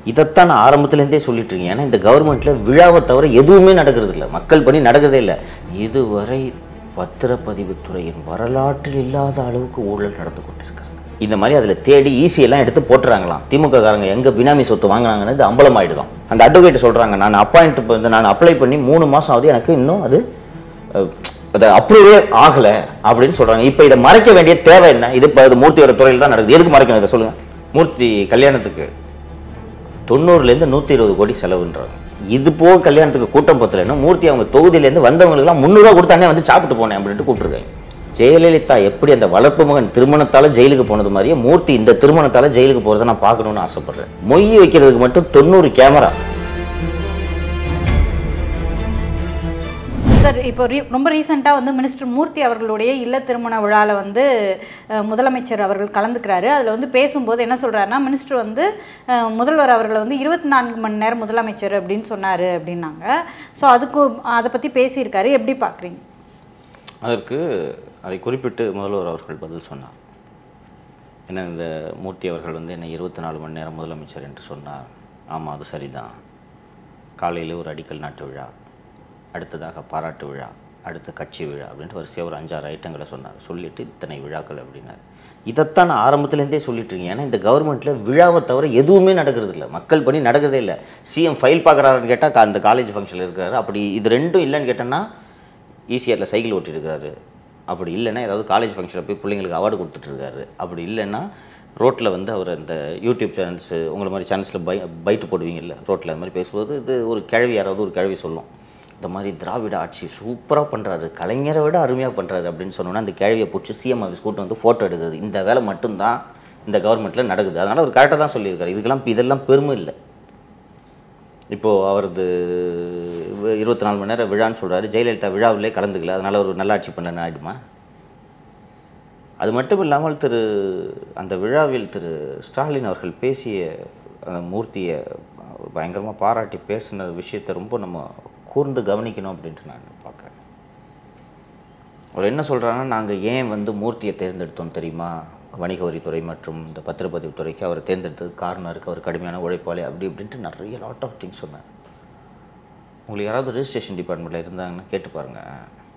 இதைத்தான் நான் ஆரம்பத்துலேருந்தே சொல்லிட்டு இருக்கேன் ஏன்னா இந்த கவர்மெண்ட்டில் விழாவை தவிர எதுவுமே நடக்கிறது இல்லை மக்கள் பணி நடக்கிறதே இல்லை இதுவரை பத்திரப்பதிவுத்துறையின் வரலாற்றில் இல்லாத அளவுக்கு ஊழல் நடந்து கொண்டிருக்கிறது இந்த மாதிரி அதில் தேடி ஈஸி எல்லாம் எடுத்து போட்டுறாங்களாம் திமுக காரங்க எங்கே பினாமி சொத்து வாங்கினாங்கன்னு இது அம்பலம் ஆயிடுதான் அந்த அட்வொகேட் சொல்கிறாங்க நான் அப்பாயிண்ட் வந்து நான் அப்ளை பண்ணி மூணு மாதம் ஆகுது எனக்கு இன்னும் அது அஹ், அது அப்ரூவே ஆகலை அப்படின்னு சொல்கிறாங்க இப்போ இதை மறைக்க வேண்டிய தேவை என்ன இது இப்போ அது மூர்த்தியோட துறையில் தான் நடக்குது எதுக்கு மறைக்கணும் இதை சொல்லுங்கள் மூர்த்தி கல்யாணத்துக்கு தொண்ணூறுலேருந்து நூற்றி இருபது கோடி செலவுன்றாங்க இது போக கல்யாணத்துக்கு கூட்டம் பத்தலைன்னா மூர்த்தி அவங்க தொகுதியிலேருந்து வந்தவங்களுக்குலாம் முந்நூறுவா கொடுத்தானே வந்து சாப்பிட்டு போனேன் அப்படின்ட்டு கூப்பிட்டுருக்காங்க ஜெயலலிதா எப்படி அந்த வளர்ப்பு மகன் திருமணத்தால ஜெயிலுக்கு போனது மாதிரியே மூர்த்தி இந்த திருமணத்தால ஜெயிலுக்கு போகிறத நான் பார்க்கணும்னு ஆசைப்படுறேன் மொய் வைக்கிறதுக்கு மட்டும் தொண்ணூறு கேமரா சார் இப்போ ரீ ரொம்ப ரீசெண்டாக வந்து மினிஸ்டர் மூர்த்தி அவர்களுடைய இல்ல திருமண விழாவில் வந்து அஹ், முதலமைச்சர் அவர்கள் கலந்துக்கிறாரு அதில் வந்து பேசும்போது என்ன சொல்கிறாருன்னா மினிஸ்டர் வந்து அஹ், முதல்வர் அவர்களை வந்து இருபத்தி நான்கு மணி நேரம் முதலமைச்சர் அப்படின்னு சொன்னார் அப்படின்னாங்க ஸோ அதுக்கு அதை பற்றி பேசியிருக்காரு எப்படி பார்க்குறீங்க அதற்கு அதை குறிப்பிட்டு முதல்வர் அவர்கள் பதில் சொன்னார் என்ன இந்த மூர்த்தி அவர்கள் வந்து என்னை இருபத்தி நாலு மணி நேரம் முதலமைச்சர் என்று சொன்னார் ஆமாம் அது சரிதான் காலையில் ஒரு அடிக்கல் நாட்டு விழா அடுத்ததாக பாராட்டு விழா அடுத்து கட்சி விழா அப்படின்ட்டு வரிசையாக ஒரு அஞ்சாறு ஐட்டங்களை சொன்னார் சொல்லிட்டு இத்தனை விழாக்கள் அப்படின்னார் இதைத்தான் நான் ஆரம்பத்துலேருந்தே சொல்லிட்டு இருக்கேன் ஏன்னா இந்த கவர்மெண்ட்டில் விழாவை தவிர எதுவுமே நடக்கிறது இல்லை மக்கள் பணி நடக்கிறதே இல்லை சிஎம் ஃபைல் பார்க்குறாருன்னு கேட்டால் அந்த காலேஜ் ஃபங்க்ஷனில் இருக்கிறாரு அப்படி இது ரெண்டும் இல்லைன்னு கேட்டோன்னா ஈஸியரில் சைக்கிள் ஓட்டியிருக்காரு அப்படி இல்லைன்னா ஏதாவது காலேஜ் ஃபங்க்ஷனில் போய் பிள்ளைங்களுக்கு அவார்டு கொடுத்துட்ருக்காரு அப்படி இல்லைன்னா ரோட்டில் வந்து அவர் அந்த யூடியூப் சேனல்ஸு உங்களை மாதிரி சேனல்ஸில் பை பைட்டு போடுவீங்கல்ல ரோட்டில் அந்த மாதிரி பேசும்போது இது ஒரு கிழவி யாராவது ஒரு கிழவி சொல்லும் இந்த மாதிரி திராவிட ஆட்சி சூப்பராக பண்ணுறாரு கலைஞரை விட அருமையாக பண்ணுறாரு அப்படின்னு சொன்னோன்னா அந்த கிழவியை பிடிச்சி சிஎம் ஆஃபீஸ் கூட்டு வந்து ஃபோட்டோ எடுக்கிறது இந்த வேலை மட்டும்தான் இந்த கவர்மெண்ட்டில் நடக்குது அதனால் அவர் கரெக்டாக தான் சொல்லியிருக்காரு இதுக்கெல்லாம் இதெல்லாம் பெருமை இல்லை இப்போது அவரது இருபத்தி நாலு மணி நேரம் விழான்னு சொல்கிறாரு ஜெயலலிதா விழாவிலே கலந்துக்கல அதனால் ஒரு நல்லாட்சி பண்ணனு ஆயிடுமா அது மட்டும் இல்லாமல் திரு அந்த விழாவில் திரு ஸ்டாலின் அவர்கள் பேசிய அந்த மூர்த்தியை பயங்கரமாக பாராட்டி பேசின விஷயத்தை ரொம்ப நம்ம கூர்ந்து கவனிக்கணும் அப்படின்ட்டு நான் பார்க்குறேன் அவர் என்ன சொல்கிறாங்கன்னா நாங்கள் ஏன் வந்து மூர்த்தியை தேர்ந்தெடுத்தோம் தெரியுமா வணிக வரித்துறை மற்றும் இந்த பத்திரப்பதிவு துறைக்கு அவர் தேர்ந்தெடுத்ததுக்கு காரணம் இருக்குது அவர் கடுமையான உழைப்பாளி அப்படி இப்படின்ட்டு நிறைய லாட் ஆஃப் திங்ஸ் சொன்னார் உங்களுக்கு யாராவது ரெஜிஸ்ட்ரேஷன் டிபார்ட்மெண்ட்டில் இருந்தாங்கன்னா கேட்டு பாருங்கள்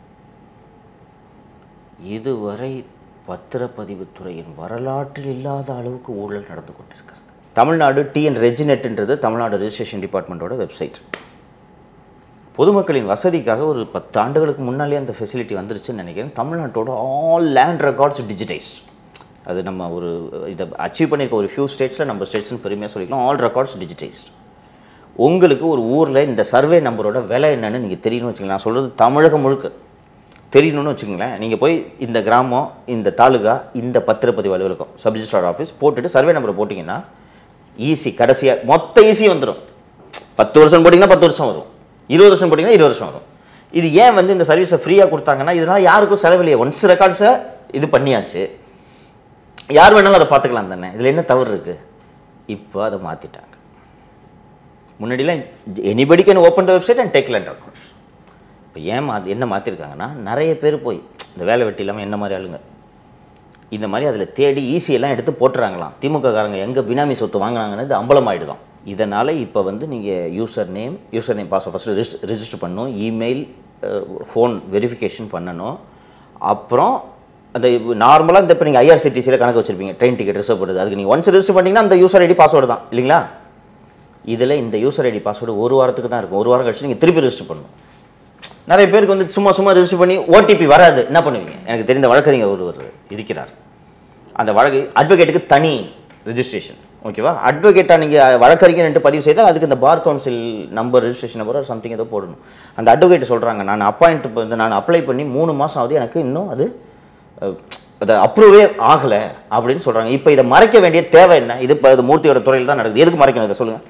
இதுவரை பத்திரப்பதிவுத்துறையின் வரலாற்றில் இல்லாத அளவுக்கு ஊழல் நடந்து கொண்டிருக்கிறது தமிழ்நாடு டிஎன் ரெஜினெட்ன்றது தமிழ்நாடு ரெஜிஸ்ட்ரேஷன் டிபார்ட்மெண்ட்டோட வெப்சைட் பொதுமக்களின் வசதிக்காக ஒரு பத்து ஆண்டுகளுக்கு முன்னாலே அந்த ஃபெசிலிட்டி வந்துருச்சுன்னு நினைக்கிறேன் தமிழ்நாட்டோட ஆல் லேண்ட் ரெக்கார்ட்ஸ் டிஜிட்டைஸ் அது நம்ம ஒரு இதை அச்சீவ் பண்ணியிருக்க ஒரு ஃபியூ ஸ்டேட்ஸில் நம்ம ஸ்டேட்ஸ்னு பெருமையாக சொல்லிக்கலாம் ஆல் ரெக்கார்ட்ஸ் டிஜிட்டைஸ்ட் உங்களுக்கு ஒரு ஊரில் இந்த சர்வே நம்பரோட விலை என்னன்னு நீங்கள் தெரியணும்னு வச்சுக்கலாம் நான் சொல்கிறது தமிழகம் முழுக்க தெரியணும்னு வச்சுக்கோங்களேன் நீங்கள் போய் இந்த கிராமம் இந்த தாலுகா இந்த பத்திரப்பதிவு அலுவலகம் சப் ரிஜிஸ்ட்ரார் ஆஃபீஸ் போட்டுட்டு சர்வே நம்பரை போட்டிங்கன்னா ஈஸி கடைசியாக மொத்த ஈஸி வந்துடும் பத்து வருஷம் போட்டிங்கன்னா பத்து வருஷம் வரும் இருபது வருஷம் போட்டிங்கன்னா இருபது வருஷம் வரும் இது ஏன் வந்து இந்த சர்வீஸை ஃப்ரீயாக கொடுத்தாங்கன்னா இதனால் யாருக்கும் செலவில்லையே ஒன்ஸ் ரெக்கார்ட்ஸை இது பண்ணியாச்சு யார் வேணாலும் அதை பார்த்துக்கலாம் தானே இதில் என்ன தவறு இருக்குது இப்போ அதை மாற்றிட்டாங்க முன்னாடிலாம் anybody can open the website and take land records இப்போ ஏன் மா என்ன மாற்றிருக்காங்கன்னா நிறைய பேர் போய் இந்த வேலை வெட்டி இல்லாமல் என்ன மாதிரி ஆளுங்க இந்த மாதிரி அதில் தேடி ஈஸி எல்லாம் எடுத்து போட்டுறாங்களாம் திமுக காரங்க எங்கே பினாமி சொத்து வாங்கினாங்கன்னு இது அம்பலம் ஆயிடுதான் இதனால் இப்போ வந்து நீங்கள் user name user name password first ரிஜிஸ் ரிஜிஸ்டர் பண்ணணும் இமெயில் ஃபோன் வெரிஃபிகேஷன் பண்ணணும் அப்புறம் அந்த நார்மலாக இந்த இப்போ நீங்கள் ஐஆர்சிடிசியில் கணக்கு வச்சுருப்பீங்க ட்ரெயின் டிக்கெட் ரிசர்வ் பண்ணுறது அதுக்கு நீங்கள் ஒன்ஸ் ரிஜிஸ்டர் பண்ணிங்கன்னா அந்த யூசர் ஐடி பாஸ்வேர்டு தான் இல்லைங்களா இதில் இந்த யூசர் ஐடி பாஸ்வேர்டு ஒரு வாரத்துக்கு தான் இருக்கும் ஒரு வாரம் கழிச்சு நீங்கள் திருப்பி ரிஜிஸ்டர் பண்ணணும் நிறைய பேருக்கு வந்து சும்மா சும்மா ரிஜிஸ்டர் பண்ணி ஓடிபி வராது என்ன பண்ணுவீங்க எனக்கு தெரிந்த வழக்கறிஞர் ஒருவர் இருக்கிறார் அந்த வழக்கு அட்வொகேட்டுக்கு தனி ரிஜிஸ்ட்ரேஷன் ஓகேவா அட்வொகேட்டாக நீங்கள் வழக்கறிஞர் என்று பதிவு செய்தால் அதுக்கு இந்த bar council number registration number something ஏதோ போடணும் அந்த அட்வொகேட் சொல்கிறாங்க நான் அப்பாயிண்ட் வந்து நான் அப்ளை பண்ணி மூணு மாதம் ஆகுது எனக்கு இன்னும் அது அஹ், அது அப்ரூவே ஆகலை அப்படின்னு சொல்கிறாங்க இப்போ இதை மறைக்க வேண்டிய தேவை என்ன இது இப்போ இது மூர்த்தியோட துறையில் தான் நடக்குது எதுக்கு மறைக்கணும் இதை சொல்லுங்கள்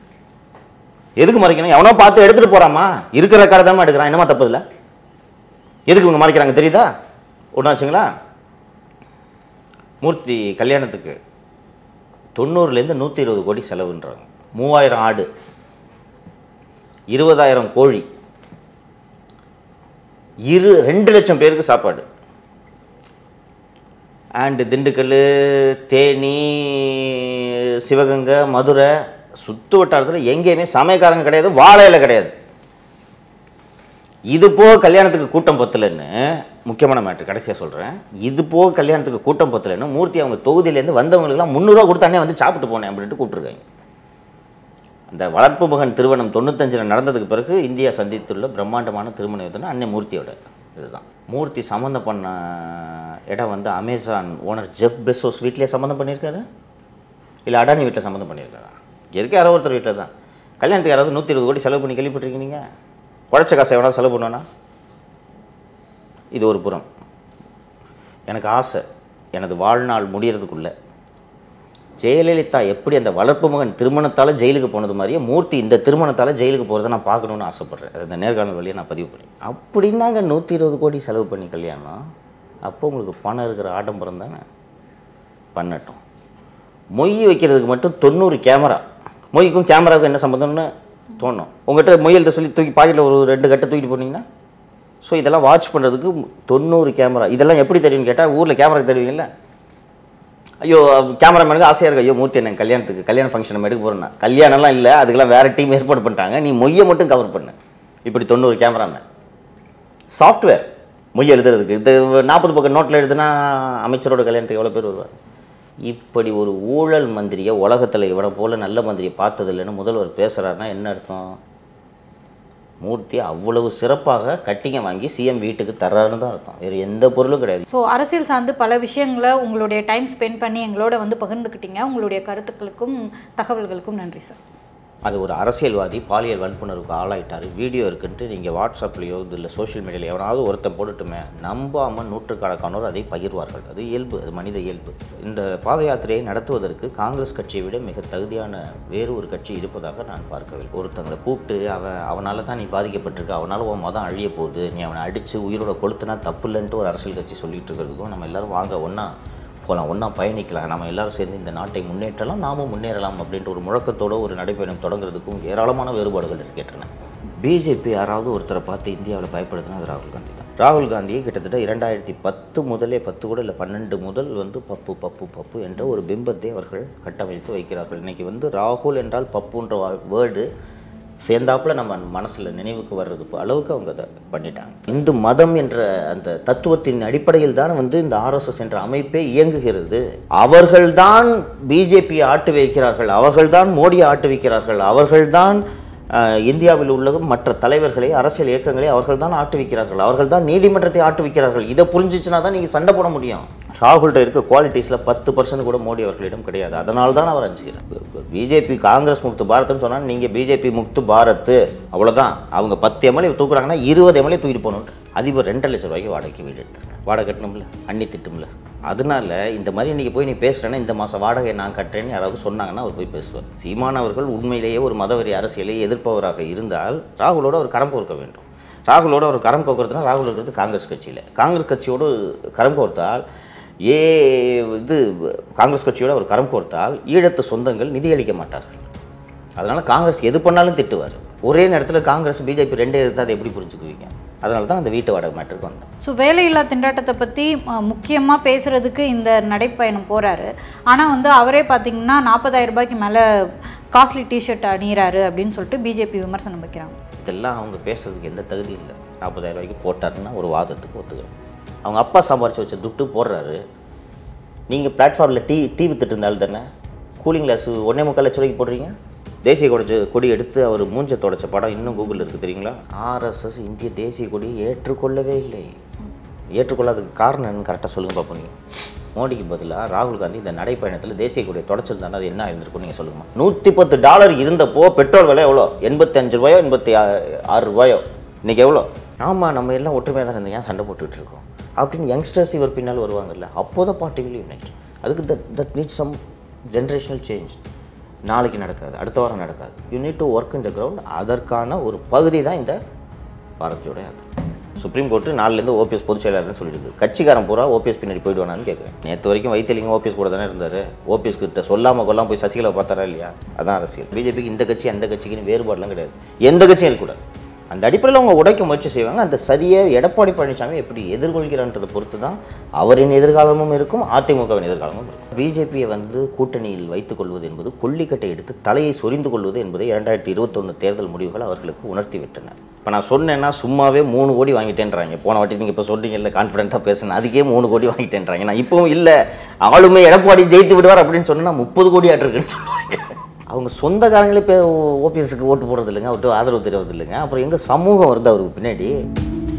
எதுக்கு மறைக்கணும் எவனோ பார்த்து எடுத்துகிட்டு போகிறாமா இருக்கிற காரை தான் எடுக்கிறான் என்னமா தப்பு இல்லை எதுக்கு இவங்க மறைக்கிறாங்க தெரியுதா ஒன்றாச்சுங்களா மூர்த்தி கல்யாணத்துக்கு தொண்ணூறுலேருந்து நூற்றி இருபது கோடி செலவுன்றாங்க மூவாயிரம் ஆடு இருபதாயிரம் கோழி இரு ரெண்டு லட்சம் பேருக்கு சாப்பாடு அண்டு திண்டுக்கல் தேனி சிவகங்கை மதுரை சுத்து வட்டாரத்தில் எங்கேயுமே சமயக்காரங்க கிடையாது வாழையில கிடையாது இது போக கல்யாணத்துக்கு கூட்டம் பத்தலைன்னு முக்கியமான மேட்ரு கடைசியாக சொல்கிறேன் இது போக கல்யாணத்துக்கு கூட்டம் பத்தலைன்னு மூர்த்தி அவங்க தொகுதியிலேருந்து வந்தவங்களுக்குலாம் முந்நூறுரூவா கொடுத்து அண்ணே வந்து சாப்பிட்டு போனேன் அப்படின்ட்டு கூப்பிட்ருக்காங்க அந்த வளர்ப்பு மகன் திருமணம் தொண்ணூத்தஞ்சில் நடந்ததுக்கு பிறகு இந்தியா சந்தித்துள்ள பிரம்மாண்டமான திருமணம் எதுனா அன்னை மூர்த்தியோட இதுதான் மூர்த்தி சம்மந்தம் பண்ண இடம் வந்து அமேசான் ஓனர் ஜெஃப் பெசோஸ் வீட்லேயே சம்மந்தம் பண்ணியிருக்காரு இல்லை அடானி வீட்டில் சம்மந்தம் பண்ணியிருக்காரா இருக்க யாரோ ஒருத்தர் வீட்டில் தான் கல்யாணத்துக்கு யாராவது நூற்றி இருபது கோடி செலவு பண்ணி கேள்விப்பட்டிருக்கீங்க நீங்கள் உழைச்ச காசை எவனா செலவு பண்ணுவானா இது ஒரு புறம் எனக்கு ஆசை எனது வாழ்நாள் முடியறதுக்குள்ள ஜெயலலிதா எப்படி அந்த வளர்ப்பு மகன் திருமணத்தால் ஜெயிலுக்கு போனது மாதிரியே மூர்த்தி இந்த திருமணத்தால் ஜெயிலுக்கு போகிறத நான் பார்க்கணுன்னு ஆசைப்பட்றேன் அது இந்த நேர்காணல் வழியாக நான் பதிவு பண்ணி அப்படின்னாங்க நூற்றி இருபது கோடி செலவு பண்ணி கல்யாணம் அப்போ உங்களுக்கு பணம் இருக்கிற ஆடம்பரம் தானே பண்ணட்டும் மொய் வைக்கிறதுக்கு மட்டும் தொண்ணூறு கேமரா மொய்க்கும் கேமராவுக்கும் என்ன சம்மந்தம்னு தோணும் உங்கள்கிட்ட மொய்யல்கிட்ட சொல்லி தூக்கி பாக்கெட்டில் ஒரு ரெண்டு கட்டை தூக்கிட்டு போனீங்கன்னா ஸோ இதெல்லாம் வாட்ச் பண்ணுறதுக்கு தொண்ணூறு கேமரா இதெல்லாம் எப்படி தெரியும்னு கேட்டால் ஊரில் கேமரா தெரியுங்கல்ல ஐயோ கேமராமேனுக்கு ஆசையாக இருக்கு ஐயோ மூர்த்தி என்ன கல்யாணத்துக்கு கல்யாண ஃபங்க்ஷன் நம்ம எடுக்க போகிறேன்னா கல்யாணம்லாம் இல்லை அதுக்கெல்லாம் வேறு டீம் ஏற்பாடு பண்ணிட்டாங்க நீ மொய்யை மட்டும் கவர் பண்ணு இப்படி தொண்ணூறு கேமராமேன் சாஃப்ட்வேர் மொய் எழுதுறதுக்கு இது நாற்பது பக்கம் நோட்டில் எழுதுனா அமைச்சரோட கல்யாணத்துக்கு எவ்வளோ பேர் வருவார் இப்படி ஒரு ஊழல் மந்திரியை உலகத்தில் இவனை போல நல்ல மந்திரியை பார்த்ததில்லைன்னு முதல்வர் பேசுகிறாருன்னா என்ன அர்த்தம் மூர்த்தி அவ்வளவு சிறப்பாக கட்டிங்க வாங்கி சிஎம் வீட்டுக்கு தர்றாருன்னு தான் அர்த்தம் வேறு எந்த பொருளும் கிடையாது ஸோ அரசியல் சார்ந்து பல விஷயங்களை உங்களுடைய டைம் ஸ்பெண்ட் பண்ணி எங்களோட வந்து பகிர்ந்துக்கிட்டீங்க உங்களுடைய கருத்துக்களுக்கும் தகவல்களுக்கும் நன்றி சார் அது ஒரு அரசியல்வாதி பாலியல் வன்புணர்வுக்கு ஆளாயிட்டார் வீடியோ இருக்குன்ட்டு நீங்கள் வாட்ஸ்அப்லேயோ இல்லை சோஷியல் மீடியாவில் எவனாவது ஒருத்தன் போட்டுட்டுமே நம்பாமல் நூற்றுக்கணக்கானோர் அதை பகிர்வார்கள் அது இயல்பு அது மனித இயல்பு இந்த பாத யாத்திரையை நடத்துவதற்கு காங்கிரஸ் கட்சியை விட மிக தகுதியான வேறு ஒரு கட்சி இருப்பதாக நான் பார்க்கவில்லை ஒருத்தங்களை கூப்பிட்டு அவன் அவனால தான் நீ பாதிக்கப்பட்டிருக்க அவனால உன் மதம் அழிய போகுது நீ அவனை அடித்து உயிரோட கொளுத்துனா தப்பு இல்லைன்ட்டு ஒரு அரசியல் கட்சி சொல்லிட்டு இருக்கிறதுக்கும் நம்ம எல்லாரும் வாங்க ஒன்றா போகலாம் ஒன்றா பயணிக்கலாம் நம்ம எல்லாரும் சேர்ந்து இந்த நாட்டை முன்னேற்றலாம் நாமும் முன்னேறலாம் அப்படின்ற ஒரு முழக்கத்தோட ஒரு நடைபயணம் தொடங்குறதுக்கும் ஏராளமான வேறுபாடுகள் இருக்கின்றன பிஜேபி யாராவது ஒருத்தரை பார்த்து இந்தியாவில் பயப்படுதுன்னா அது ராகுல் காந்தி தான் ராகுல் காந்தியை கிட்டத்தட்ட இரண்டாயிரத்தி பத்து முதலே பத்து கூட இல்லை பன்னெண்டு முதல் வந்து பப்பு பப்பு பப்பு என்ற ஒரு பிம்பத்தை அவர்கள் கட்டமைத்து வைக்கிறார்கள் இன்னைக்கு வந்து ராகுல் என்றால் பப்புன்ற வேர்டு சேர்ந்தாப்புல நம்ம மனசில் நினைவுக்கு வர்றது அளவுக்கு அவங்க அதை பண்ணிட்டாங்க இந்து மதம் என்ற அந்த தத்துவத்தின் அடிப்படையில் தான் வந்து இந்த ஆர்எஸ்எஸ் என்ற அமைப்பே இயங்குகிறது அவர்கள்தான் பிஜேபியை ஆட்டு வைக்கிறார்கள் அவர்கள்தான் மோடியை ஆட்டு வைக்கிறார்கள் அவர்கள்தான் அஹ், இந்தியாவில் உள்ள மற்ற தலைவர்களை அரசியல் இயக்கங்களை அவர்கள்தான் ஆட்டுவிக்கிறார்கள் அவர்கள்தான் நீதிமன்றத்தை ஆட்டுவிக்கிறார்கள் இதை புரிஞ்சிச்சுனா தான் நீங்கள் சண்டை போட முடியும் ராகுல்கிட்ட இருக்க குவாலிட்டிஸில் பத்து பர்சன்ட் கூட மோடி அவர்களிடம் கிடையாது அதனால தான் அவர் அஞ்சுகிறார் பிஜேபி காங்கிரஸ் முக்து பாரத்னு சொன்னால் நீங்கள் பிஜேபி முக்து பாரத் அவ்வளோதான் அவங்க பத்து எம்எல்ஏ தூக்குறாங்கன்னா இருபது எம்எல்ஏ தூக்கிட்டு போகணும் அதிபர் ரெண்டரை லட்சம் ரூபாய்க்கு வாடகைக்கு வீடு எடுத்திருக்காங்க வாடகை கட்டணும்ல அண்ணி திட்டும்ல அதனால இந்த மாதிரி இன்றைக்கி போய் நீ பேசுகிறேன்னா இந்த மாதம் வாடகை நான் கட்டுறேன்னு யாராவது சொன்னாங்கன்னா அவர் போய் பேசுவார் சீமான் அவர்கள் உண்மையிலேயே ஒரு மதவெறி அரசியலை எதிர்ப்பவராக இருந்தால் ராகுலோட அவர் கரம் கோர்க்க வேண்டும் ராகுலோட அவர் கரம் கோர்க்கறதுனா ராகுல் இருக்கிறது காங்கிரஸ் கட்சியில் காங்கிரஸ் கட்சியோடு கரம் கோர்த்தால் ஏ இது காங்கிரஸ் கட்சியோடு அவர் கரம் கோர்த்தால் ஈழத்து சொந்தங்கள் நிதியளிக்க மாட்டார்கள் அதனால் காங்கிரஸ் எது பண்ணாலும் திட்டுவார் ஒரே நேரத்தில் காங்கிரஸ் பிஜேபி ரெண்டே எதிர்த்து அதை எப்படி புரிஞ்சுக்குவீங்க அதனால தான் அந்த வீட்டு வாடகை மேட்டருக்கு வந்தேன் ஸோ வேலையில்லா திண்டாட்டத்தை பற்றி முக்கியமாக பேசுகிறதுக்கு இந்த நடைப்பயணம் போகிறாரு ஆனால் வந்து அவரே பார்த்தீங்கன்னா நாற்பதாயிரம் ரூபாய்க்கு மேலே காஸ்ட்லி டிஷர்ட் அணியிறாரு அப்படின்னு சொல்லிட்டு பிஜேபி விமர்சனம் வைக்கிறாங்க இதெல்லாம் அவங்க பேசுறதுக்கு எந்த தகுதி இல்லை நாற்பதாயிரம் ரூபாய்க்கு போட்டாருன்னா ஒரு வாதத்துக்கு ஒத்துக்கிறேன் அவங்க அப்பா சம்பாரிச்சு வச்ச துட்டு போடுறாரு நீங்கள் பிளாட்ஃபார்மில் டீ டீ வித்துட்டு இருந்தாலும் தானே கூலிங் கிளாஸ் ஒன்றே முக்கால் லட்ச ரூபாய்க்கு போடுறீங்க தேசிய கொடி கொடி எடுத்து அவர் மூஞ்ச தொடச்ச படம் இன்னும் கூகுளில் இருக்குது தெரியுங்களா ஆர்எஸ்எஸ் இந்திய தேசிய கொடியை ஏற்றுக்கொள்ளவே இல்லை ஏற்றுக்கொள்ளாததுக்கு காரணம் என்னன்னு கரெக்டாக சொல்லுங்க பார்ப்போம் நீங்கள் மோடிக்கு பதிலாக ராகுல் காந்தி இந்த நடைப்பயணத்தில் தேசிய கொடியை தொடச்சிருந்தாங்க அது என்ன இருந்திருக்கும் நீங்கள் சொல்லுங்கம்மா நூற்றி பத்து டாலர் இருந்தப்போ பெட்ரோல் விலை எவ்வளோ எண்பத்தி அஞ்சு ரூபாயோ எண்பத்தி ஆ- ஆறு ரூபாயோ இன்றைக்கி எவ்வளோ ஆமாம் நம்ம எல்லாம் ஒற்றுமையாக தான் இருந்தோம் ஏன் சண்டை போட்டுட்டு இருக்கோம் அப்படின்னு யங்ஸ்டர்ஸ் இவர் பின்னால் வருவாங்கல்ல அப்போதான் பார்ட்டி வில் யுனைட் அதுக்கு that that need some generational change நாளைக்கு நடக்காது அடுத்த வாரம் நடக்காது you need to work in the ground அதற்கான ஒரு பகுதி தான் இந்த பாரத் ஜோடோ யாத்திரை சுப்ரீம் கோர்ட்டு நாலுலேருந்து ஓபிஎஸ் பொதுச் செயலாளர்னு சொல்லிடுது கட்சிக்காரன் பூரா ஓபிஎஸ் பின்னாடி போயிடுவானான்னு கேட்குறேன் நேற்று வரைக்கும் வைத்தியலிங்கம் ஓபிஎஸ் கூட தானே இருந்தார் ஓபிஎஸ் கிட்ட சொல்லாமல் கொல்லாம போய் சசிகலா பார்த்தாரா இல்லையா அதான் அரசியல் பிஜேபிக்கு இந்த கட்சி அந்த கட்சிக்குன்னு வேறுபாடுலாம் கிடையாது எந்த கட்சியும் இருக்கக்கூடாது அந்த அடிப்படையில் அவங்க உடைக்க முயற்சி செய்வாங்க அந்த சதியை எடப்பாடி பழனிசாமி எப்படி எதிர்கொள்கிறான்றதை பொறுத்து தான் அவரின் எதிர்காலமும் இருக்கும் அதிமுகவின் எதிர்காலமும் இருக்கும் பிஜேபியை வந்து கூட்டணியில் வைத்துக் கொள்வது என்பது கொல்லிக்கட்டை எடுத்து தலையை சொரிந்து கொள்வது என்பதை இரண்டாயிரத்தி இருபத்தொன்று தேர்தல் முடிவுகள் அவர்களுக்கு உணர்த்தி விட்டன இப்போ நான் சொன்னேன்னா சும்மாவே மூணு கோடி வாங்கிட்டேன்றாங்க போன வாட்டி நீங்கள் இப்போ சொன்னீங்கல்ல கான்ஃபிடென்ட்டாக பேசுனேன் அதுக்கே மூணு கோடி வாங்கிட்டேன்றாங்க நான் இப்பவும் இல்லை ஆளுமே எடப்பாடி ஜெயித்து விடுவார் அப்படின்னு சொன்னா முப்பது கோடி ஆட்டிருக்குன்னு சொல்லுவாங்க அவங்க சொந்தக்காரங்களே இப்போ ஓபிஎஸ்க்கு ஓட்டு போடுறது இல்லைங்க அவர்கிட்ட ஆதரவு தெரிவது இல்லைங்க அப்புறம் எங்கே சமூகம் வருது அவருக்கு பின்னாடி